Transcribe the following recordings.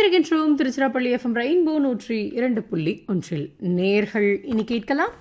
இணைந்திருக்கின்றோம் Tiruchirappalli FM rainbow நூற்றி இரண்டு புள்ளி ஒன்றில் நேர்கள் இனி கேட்கலாம்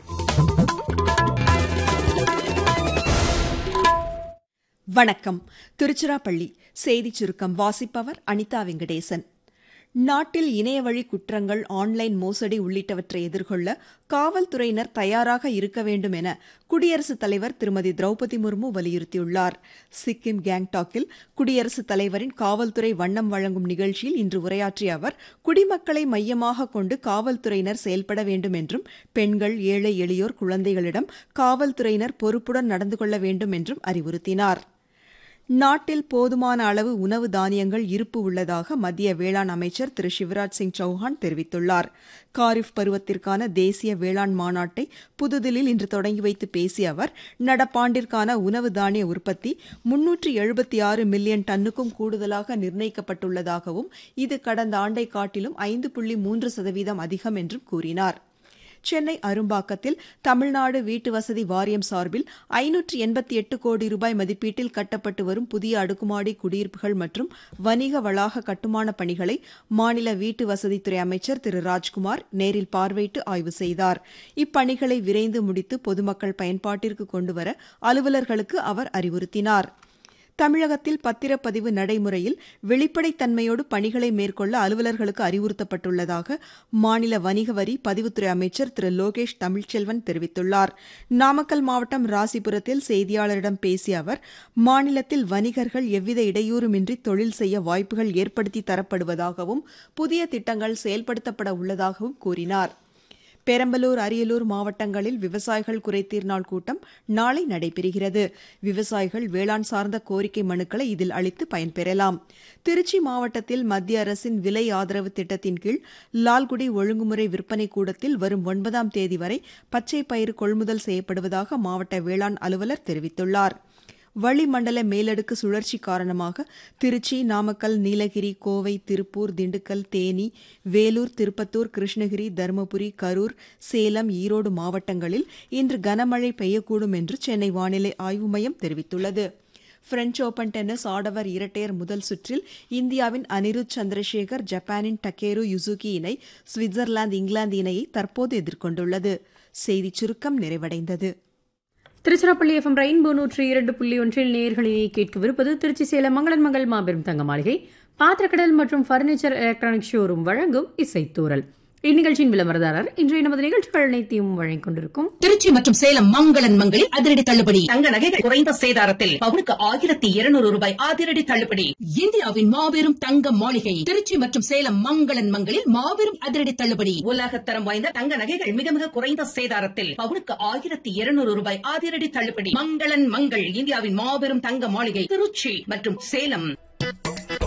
வணக்கம் திருச்சிராப்பள்ளி செய்திச் சுருக்கம் வாசிப்பவர் அனிதா வெங்கடேசன் நாட்டில் இணையவழி குற்றங்கள் ஆன்லைன் மோசடி உள்ளிட்டவற்றை எதிர்கொள்ள காவல்துறையினர் தயாராக இருக்க வேண்டும் என குடியரசுத் தலைவர் திருமதி திரௌபதி முர்மு வலியுறுத்தியுள்ளார் சிக்கிம் கேங்டாக்கில் குடியரசுத் தலைவரின் காவல்துறை வண்ணம் வழங்கும் நிகழ்ச்சியில் இன்று உரையாற்றிய அவர் குடிமக்களை மையமாக கொண்டு காவல்துறையினர் செயல்பட வேண்டும் என்றும் பெண்கள் ஏழை எளியோர் குழந்தைகளிடம் காவல்துறையினர் பொறுப்புடன் நடந்து கொள்ள வேண்டும் என்றும் அறிவுறுத்தினார் நாட்டில் போதுமான அளவு உணவு தானியங்கள் இருப்பு உள்ளதாக மத்திய வேளாண் அமைச்சர் திரு சிவராஜ் சிங் சௌஹான் தெரிவித்துள்ளார் காரிஃப் பருவத்திற்கான தேசிய வேளாண் மாநாட்டை புதுதில்லியில் இன்று தொடங்கி வைத்து பேசிய அவர் நடப்பாண்டிற்கான உணவு தானிய உற்பத்தி முன்னூற்று எழுபத்தி ஆறு மில்லியன் டன்னுக்கும் கூடுதலாக நிர்ணயிக்கப்பட்டுள்ளதாகவும் இது கடந்த ஆண்டை காட்டிலும் ஐந்து புள்ளி மூன்று சதவீதம் அதிகம் என்றும் கூறினார் சென்னை அரும்பாக்கத்தில் தமிழ்நாடு வீட்டு வசதி வாரியம் சார்பில் ஐநூற்று எண்பத்தி எட்டு கோடி ரூபாய் மதிப்பீட்டில் கட்டப்பட்டு வரும் புதிய அடுக்குமாடி குடியிருப்புகள் மற்றும் வணிக வளாக கட்டுமான பணிகளை மாநில வீட்டு வசதித்துறை அமைச்சர் திரு ராஜ்குமார் நேரில் பார்வையிட்டு ஆய்வு செய்தார் இப்பணிகளை விரைந்து முடித்து பொதுமக்கள் பயன்பாட்டிற்கு கொண்டுவர அலுவலர்களுக்கு அவர் அறிவுறுத்தினார் தமிழகத்தில் பத்திரப்பதிவு நடைமுறையில் வெளிப்படைத்தன்மையோடு பணிகளை மேற்கொள்ள அலுவலர்களுக்கு அறிவுறுத்தப்பட்டுள்ளதாக மாநில வணிக வரி பதிவுத்துறை அமைச்சர் திரு லோகேஷ் தமிழ்ச்செல்வன் தெரிவித்துள்ளார் நாமக்கல் மாவட்டம் ராசிபுரத்தில் செய்தியாளரிடம் பேசிய அவர் மாநிலத்தில் வணிகர்கள் எவ்வித இடையூறுமின்றி தொழில் செய்ய வாய்ப்புகள் ஏற்படுத்தி தரப்படுவதாகவும் புதிய திட்டங்கள் செயல்படுத்தப்பட உள்ளதாகவும் கூறினார் பெரம்பலூர் அரியலூர் மாவட்டங்களில் விவசாயிகள் குறைதீர் நாள் கூட்டம் நாளை நடைபெறுகிறது விவசாயிகள் வேளாண் சார்ந்த கோரிக்கை மனுக்களை இதில் அளித்து பயன்பெறலாம் திருச்சி மாவட்டத்தில் மத்திய அரசின் விலை ஆதரவு திட்டத்தின் கீழ் லால்குடி ஒழுங்குமுறை விற்பனை கூடத்தில் வரும் ஒன்பதாம் தேதி வரை பச்சை பயிறு கொள்முதல் செய்யப்படுவதாக மாவட்ட வேளாண் அலுவலர் தெரிவித்துள்ளார் வளிமண்டல மேலடுக்கு சுழற்சி காரணமாக திருச்சி நாமக்கல் நீலகிரி கோவை திருப்பூர் திண்டுக்கல் தேனி வேலூர் திருப்பத்தூர் கிருஷ்ணகிரி தருமபுரி கரூர் சேலம் ஈரோடு மாவட்டங்களில் இன்று கனமழை பெய்யக்கூடும் என்று சென்னை வானிலை ஆய்வு மையம் தெரிவித்துள்ளது பிரெஞ்ச் ஓபன் டென்னிஸ் ஆடவர் இரட்டையர் முதல் சுற்றில் இந்தியாவின் அனிருத் சந்திரசேகர் ஜப்பானின் டக்கேரு யுசுகி இணை சுவிட்சர்லாந்து இங்கிலாந்து இணையை தற்போது எதிர்கொண்டுள்ளது செய்திச் சுருக்கம் நிறைவடைந்தது திருச்சிராப்பள்ளி எஃப்எம் ரெயின்போ நூற்றி இரண்டு புள்ளி ஒன்றில் நேர்களினை கேட்கவிருப்பது திருச்சி சேலம் மங்களன் மங்கள் மாபெரும் தங்க மாளிகை பாத்திரக்கடல் மற்றும் பர்னிச்சர் எலக்ட்ரானிக் ஷோரூம் வழங்கும் இசைத்தூரல் இந்நிகழ்ச்சியின் விளம்பரதாரர் இன்றைய நமது நிகழ்ச்சிகள் அனைத்தையும் வழங்கிக் கொண்டிருக்கும் திருச்சி மற்றும் சேலம் மங்களன் மங்களில் அதிரடி தள்ளுபடி தங்க நகைகள் குறைந்த சேதாரத்தில் பவுனுக்கு ஆயிரத்தி இருநூறு ரூபாய் அதிரடி தள்ளுபடி இந்தியாவின் மாபெரும் தங்க மாளிகை திருச்சி மற்றும் சேலம் மங்களன் மங்களில் மாபெரும் அதிரடி தள்ளுபடி உலகத்தரம் வாய்ந்த தங்க நகைகள் மிக மிக குறைந்த சேதாரத்தில் பவுனுக்கு ஆயிரத்தி இருநூறு ரூபாய் அதிரடி தள்ளுபடி மங்களன் மங்கள் இந்தியாவின் மாபெரும் தங்க மாளிகை திருச்சி மற்றும் சேலம்